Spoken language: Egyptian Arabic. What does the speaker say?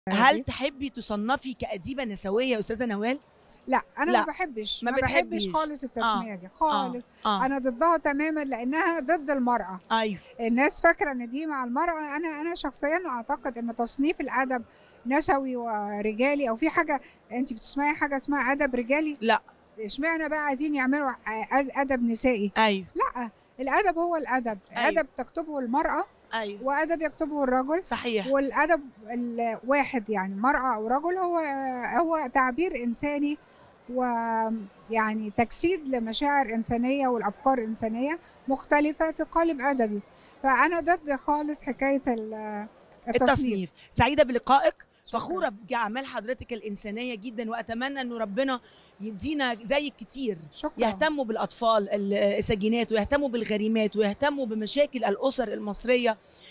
هل تحبي تصنفي كأديبة نسوية يا أستاذة نوال؟ لا انا لا، ما بحبش ما ما, بحبش بتحبيش. خالص التسميه دي خالص آه. انا ضدها تماما لانها ضد المراه أيوه الناس فاكره ان دي مع المراه انا انا شخصيا اعتقد ان تصنيف الادب نسوي ورجالي او في حاجه انت بتسمعي حاجه اسمها ادب رجالي لا. اشمعنى بقى عايزين يعملوا أ- ادب نسائي أيوه لا الادب هو الادب أيوة. ادب تكتبه المراه أيوه وادب يكتبه الرجل صحيح والادب الواحد يعني مرأة او رجل هو هو تعبير انساني ويعني تجسيد لمشاعر انسانيه والافكار انسانيه مختلفه في قالب ادبي فانا ضد خالص حكايه ال- التصنيف التصنيف سعيدة بلقائك شكراً. فخورة بأعمال حضرتك الإنسانية جدا وأتمنى أنه ربنا يدينا زيك كتير شكرا يهتموا بالأطفال السجينات ويهتموا بالغريمات ويهتموا بمشاكل الأسر المصرية